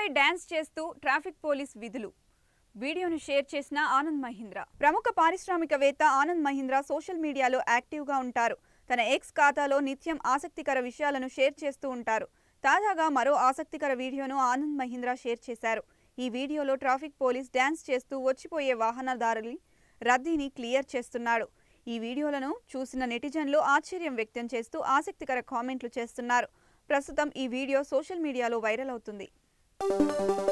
రోడ్డుపై డ్యాన్స్ చేస్తూ traffic police విధులు వీడియోను షేర్ చేసిన ఆనంద్ మహీంద్ర ప్రముఖ పారిశ్రామికవేత్త ఆనంద్ మహీంద్ర సోషల్ మీడియాలో యాక్టివ్గా ఉంటారు తన ఎక్స్ ఖాతాలో నిత్యం ఆసక్తికర విషయాలను షేర్ చేస్తూ ఉంటారు తాజాగా మరో ఆసక్తికర వీడియోను ఆనంద్ మహీంద్ర షేర్ చేశారు ఈ వీడియోలో ట్రాఫిక్ పోలీస్ డ్యాన్స్ చేస్తూ వచ్చిపోయే వాహనదారుని రద్దీని క్లియర్ చేస్తున్నాడు ఈ వీడియోలను చూసిన నెటిజన్లు ఆశ్చర్యం వ్యక్తం చేస్తూ ఆసక్తికర కామెంట్లు చేస్తున్నారు ప్రస్తుతం ఈ వీడియో సోషల్ మీడియాలో వైరల్ అవుతుంది